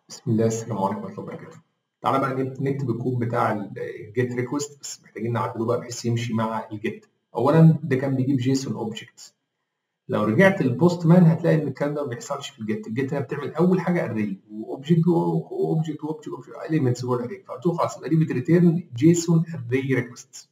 بسم الله السلام عليكم ورحمه الله وبركاته تعالى بقى نكت- نكتب الكود بتاع الجيت ريكوست بس محتاجين نعدله بقى بحيث يمشي مع الجيت اولا ده كان بيجيب جيسون اوبجكت لو رجعت للبوست مان هتلاقي ان الكلام ده ما بيحصلش في الجيت الجيت هنا بتعمل اول حاجه اري واوبجكت واوبجكت واوبجكت اليمنتس جوه الاري فقلت له خلاص يبقى دي بتريتيرن جيسون اري ريكوست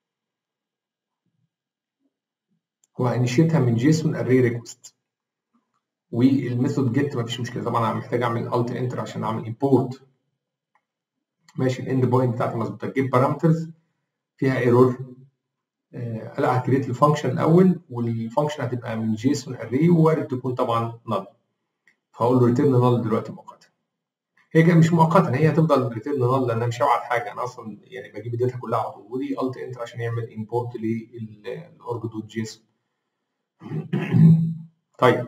وهنشيتها من جيسون اري ريكوست والميثود جيت مفيش مشكله طبعا انا محتاج اعمل الت انتر عشان اعمل امبورت ماشي الاند بوينت بتاعتي مظبوطه تجيب بارامترز فيها ايرور آه لا هكريت الفانكشن الاول والفانكشن هتبقى من جيسون اري وارد تكون طبعا نل فهقول له ريتيرن نل دلوقتي مؤقتا هي كده مش مؤقتا هي هتفضل ريتيرن نل لان انا مش هبعت حاجه انا اصلا يعني بجيب الداتا كلها على طول ودي الت انتر عشان يعمل امبورت للاورج دوت جيسون طيب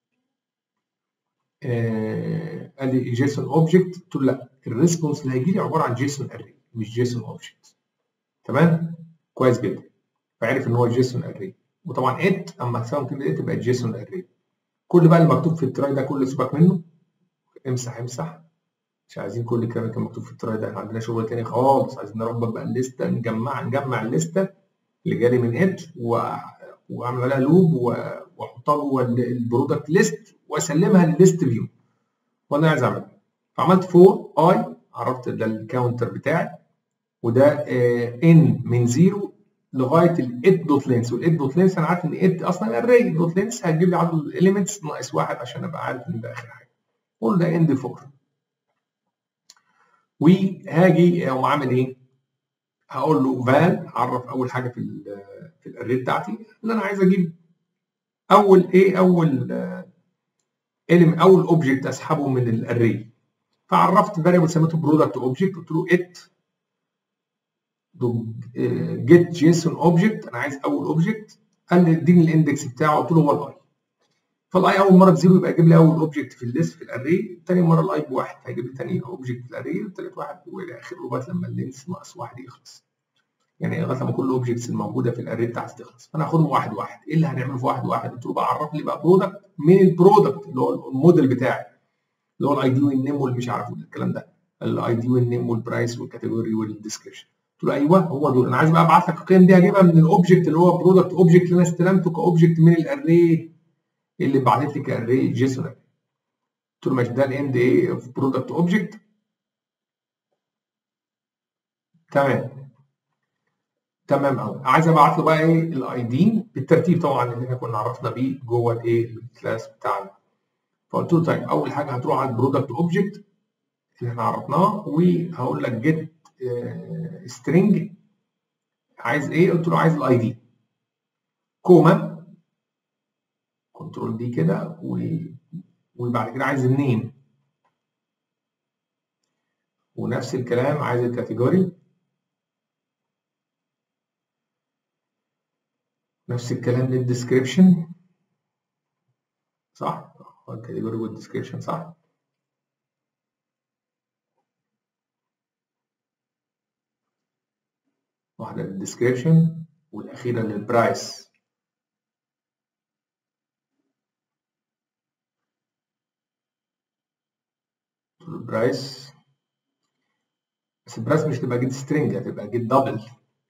آه قال لي جيسون اوبجكت قلت له لا الريسبونس اللي هيجي لي عباره عن جيسون اري مش جيسون اوبجكت تمام كويس جدا فعرف ان هو جيسون اري وطبعا ات اما تساوي كلمه ات تبقى جيسون اري كل بقى اللي مكتوب في التراي ده كله سيبك منه امسح امسح مش عايزين كل الكلام اللي كان مكتوب في التراي ده احنا عندنا شغل تاني خالص عايزين نربط بقى الليسته نجمع نجمع الليسته اللي جالي من ات و... واعمل عليها لوب و... واحطها جوه البرودكت ليست واسلمها للليست فيو وانا عايز اعملها فعملت فور اي عرفت ده الكاونتر بتاعي وده ان من زيرو لغايه الات دوت لينس والات دوت لينس انا عارف ان ات اصلا اري دوت لينس هتجيب لي عدد الاليمنتس ناقص واحد عشان ابقى عارف ان ده اخر حاجه قول ده اند فور وهاجي اقوم عامل ايه؟ هقول له فال عرف اول حاجه في ال في الاري بتاعتي ان انا عايز اجيب اول ايه اول اول اوبجكت اسحبه من الاري فعرفت فاريبل سميته برودكت اوبجكت قلت له ات جيت جيسون اوبجكت انا عايز اول اوبجكت قال لي اديني الاندكس بتاعه قلت له هو الاي فالاي اول مره بزيرو يبقى يجيب لي اول اوبجكت في الليست في الاري ثاني مره الاي بواحد هيجيب لي ثاني اوبجكت في الاري وثالث واحد والى اخره لغايه لما اللينس ناقص واحد يخلص يعني لغايه لما كل الاوبجكتس الموجوده في الاري بتاعتي تخلص فانا هاخدهم واحد واحد ايه اللي هنعمله في واحد واحد قلت له بقى عرف لي بقى برودكت من البرودكت اللي هو الموديل بتاعي اللي هو الاي دي والنيم والمش عارف الكلام ده الاي دي والنيم والبرايس والكاتيجوري والديسكربشن قلت له ايوه هو دول انا عايز بقى ابعت لك القيم دي هجيبها من الاوبجكت اللي هو برودكت اوبجكت اللي انا استلمته كاوبجكت من الاري اللي بعتت لي كاري جيسون قلت له ماشي ده الاند ايه في برودكت اوبجكت تمام تمام قوي عايز ابعت له بقى ايه الاي دي بالترتيب طبعا اللي احنا كنا عرفنا بيه جوه الايه الكلاس بتاعنا فقلت له طيب اول حاجه هتروح على البرودكت اوبجكت اللي احنا عرفناه وهقول لك جيت سترينج عايز ايه قلت له عايز الاي دي كوما كنترول دي كده و... وبعد كده عايز النيم ونفس الكلام عايز الكاتيجوري نفس الكلام للديسكريبشن صح الكاتيجوري والديسكريبشن صح واحدة للديسكريبشن والأخيرة للبرايس البرايس بس البرايس مش تبقى جيت سترينج هتبقى جيت دبل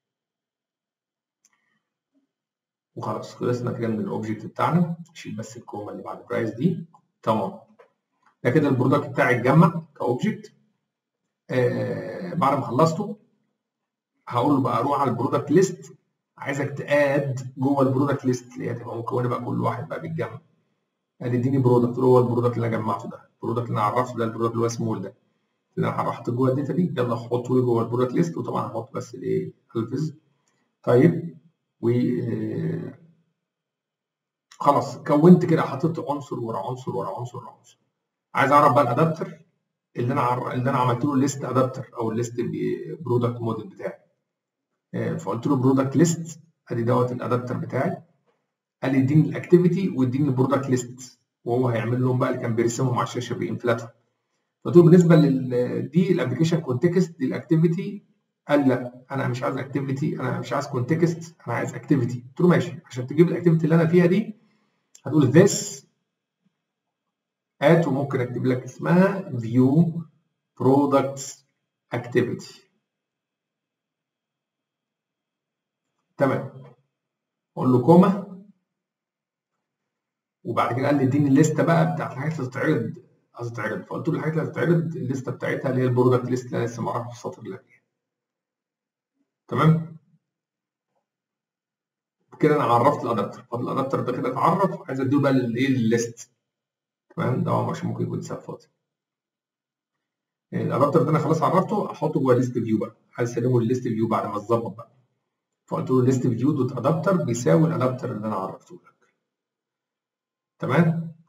وخلاص خلصنا كده من الاوبجكت بتاعنا نشيل بس الكومه اللي بعد برايس دي تمام ده كده البرودكت بتاعي اتجمع كاوبجكت آه بعد ما خلصته هقول له بقى اروح على البرودكت ليست عايزك تاد جوه البرودكت ليست اللي هي تبقى مكونه بقى كل واحد بقى بيتجمع ادي اديني برودكت اللي هو البرودكت اللي انا جمعته ده البرودكت اللي انا عرفته ده البرودكت اللي هو سمول ده اللي انا عرفته جوه الداتا دي يلا حطه لي جوه البرودكت ليست وطبعا هحط بس الايه الفز طيب و خلاص كونت كده حطيت عنصر ورا عنصر ورا عنصر ورا عنصر عايز اعرف بقى الادابتر اللي انا عر... اللي انا عملت له ليست ادابتر او الليست برودكت موديل بتاعي فقلت له برودكت ليست ادي دوت الادابتر بتاعي قال لي اديني الاكتيفيتي واديني البرودكت ليست وهو هيعمل لهم بقى اللي كان بيرسمهم على الشاشه بينفلاتهم قلت له بالنسبه لل دي الابلكيشن كونتكست دي الاكتيفيتي قال لا انا مش عايز اكتيفيتي انا مش عايز كونتكست انا عايز اكتيفيتي قلت له ماشي عشان تجيب الاكتيفيتي اللي انا فيها دي هتقول this ات وممكن اكتب لك اسمها فيو برودكتس اكتيفيتي تمام اقول له كوما وبعد كده قال لي اديني الليسته بقى بتاعت الحاجات اللي هتتعرض هتتعرض فقلت له الحاجات اللي هتتعرض الليسته بتاعتها اللي هي البرودكت ليست اللي انا لسه معرفها في السطر اللي قبليه تمام كده انا عرفت الادابتر فاضل الادابتر ده كده اتعرف عايز اديه بقى الايه الليست تمام ده عشان ممكن يكون ساب فاضي الادابتر ده انا خلاص عرفته احطه جوه ليست فيو بقى عايز اسلمه الليست فيو بعد ما اتظبط بقى فقلت له ليست فيو دوت ادابتر بيساوي الادابتر اللي انا عرفته لك تمام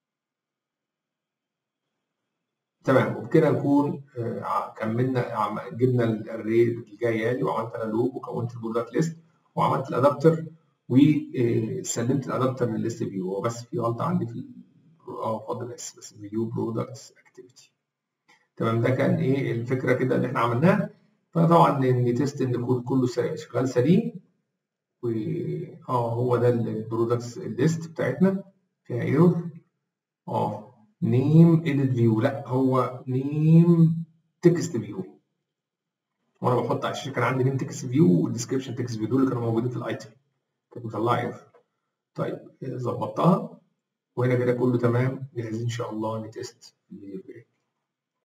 تمام وبكده نكون كملنا جبنا الاري اللي جايه لي وعملت انا لوب وكونت البرودكت ليست وعملت الادابتر وسلمت الادابتر للليست فيو هو بس في غلطه عندي في اه فاضل اس بس فيو برودكتس اكتيفيتي تمام ده كان ايه الفكره كده اللي احنا عملناها فطبعا نتست ان الكود كله شغال سليم و اه هو ده البرودكتس الليست بتاعتنا فيها ايرور اه نيم اديت فيو لا هو نيم تكست فيو وانا بحط على الشاشه كان عندي نيم تكست فيو والديسكربشن تكست فيو دول اللي كانوا موجودين في الايتم كانت مطلعه ايرور طيب ظبطتها وهنا كده كله تمام جاهزين ان شاء الله نتست